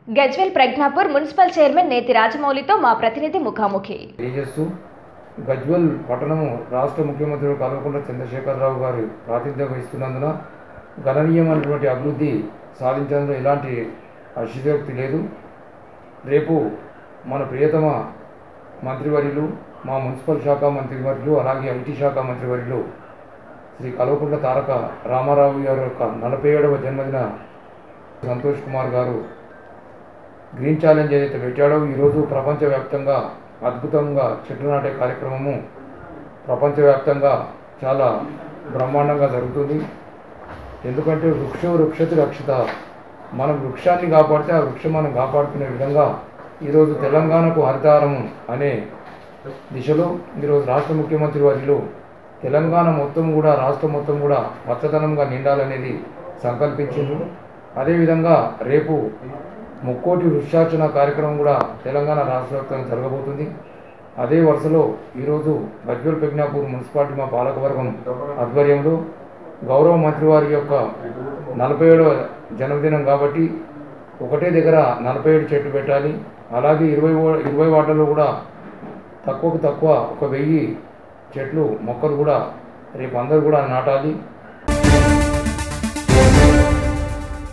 Gajwel Pragnapur municipal chairman నేతి రాజమౌళితో మా ప్రతినిధి ముఖాముఖి తెలియజేస్తూ గజ్వల్ పట్టణము రాష్ట్ర ముఖ్యమంత్రి కల్వకుంట్ల చంద్రశేఖరరావు గారు ప్రాతినిధ్యం వహిస్తున్నందున గణనీయమైనటువంటి అభివృద్ధి సాధించడంలో ఎలాంటి అతిశయోక్తి లేదు రేపు మన ప్రియతమ మంత్రివర్యులు మా మున్సిపల్ శాఖ మంత్రివర్యులు అలాగే ఐటీ శాఖ మంత్రివర్యులు శ్రీ కల్వకుంట్ల తారక రామారావు గారి యొక్క నలభై ఏడవ జన్మదిన సంతోష్ కుమార్ గారు గ్రీన్ ఛాలెంజ్ ఏదైతే పెట్టాడో ఈరోజు ప్రపంచవ్యాప్తంగా అద్భుతంగా చెట్లు నాటే కార్యక్రమము ప్రపంచవ్యాప్తంగా చాలా బ్రహ్మాండంగా జరుగుతుంది ఎందుకంటే వృక్షం వృక్షతి రక్షిత మనం వృక్షాన్ని కాపాడితే ఆ వృక్షం మనం కాపాడుకునే విధంగా ఈరోజు తెలంగాణకు హరితారం అనే దిశలో ఈరోజు రాష్ట్ర ముఖ్యమంత్రి వారిలో తెలంగాణ మొత్తం కూడా రాష్ట్రం మొత్తం కూడా పచ్చదనంగా నిండాలనేది సంకల్పించింది అదేవిధంగా రేపు ముక్కోటి వృక్షార్చన కార్యక్రమం కూడా తెలంగాణ రాష్ట్ర వ్యాప్తంగా జరగబోతుంది అదే వరుసలో ఈరోజు గజ్వల్ ప్రజ్ఞాపూర్ మున్సిపాలిటీ మా పాలకవర్గం ఆధ్వర్యంలో గౌరవ మంత్రి వారి యొక్క నలభై ఏడవ జన్మదినం కాబట్టి ఒకటే దగ్గర నలభై ఏడు చెట్లు పెట్టాలి అలాగే ఇరవై వా- ఇరవై వార్డుల్లో కూడా తక్కువకు తక్కువ ఒక వెయ్యి చెట్లు మొక్కలు కూడా రేపు అందరూ కూడా నాటాలి